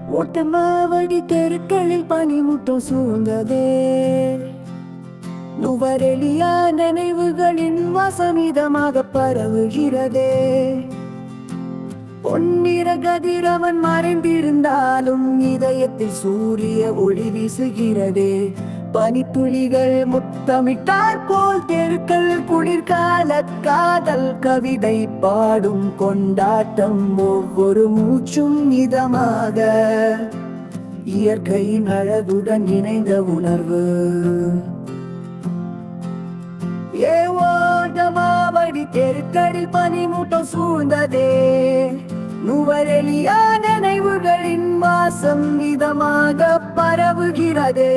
ஒட்டமாவடி தெருக்களில் பனிமுட்டம் சூழ்ந்ததே நுவரெலியா நினைவுகளின் வசமிதமாக பரவுகிறதே பொன்னிற கதிரவன் மறைந்திருந்தாலும் இதயத்தில் சூரிய ஒளி வீசுகிறதே பனித்துளிகள் முத்தமிட்டார் போல் தெருக்கள் குளிர்கால காதல் கவிதை பாடும் கொண்டாட்டம் ஒவ்வொரு மூச்சும் இதமாக இயற்கையின் அழகுடன் இணைந்த உணர்வு ஏவோட்டமாவடி தெருக்களில் பனிமூட்டம் சூழ்ந்ததே நுவரெலியா நினைவுகளின் வாசம் விதமாக பரவுகிறதே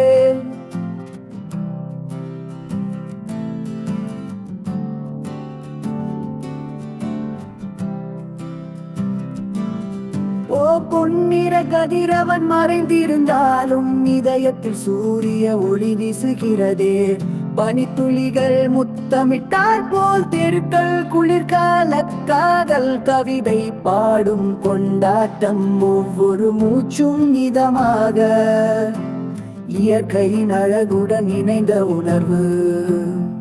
ஓ பொன்னிற கதிரவன் மறைந்திருந்தாலும் இதயத்தில் சூரிய ஒளி வீசுகிறதே பனித்துளிகள் முத்தமிட்டார் போல் தெருக்கள் குளிர்கால காதல் கவிதை பாடும் கொண்டாட்டம் ஒவ்வொரு மூச்சும் இதமாக இயற்கையின் அழகுடன் இணைந்த உணர்வு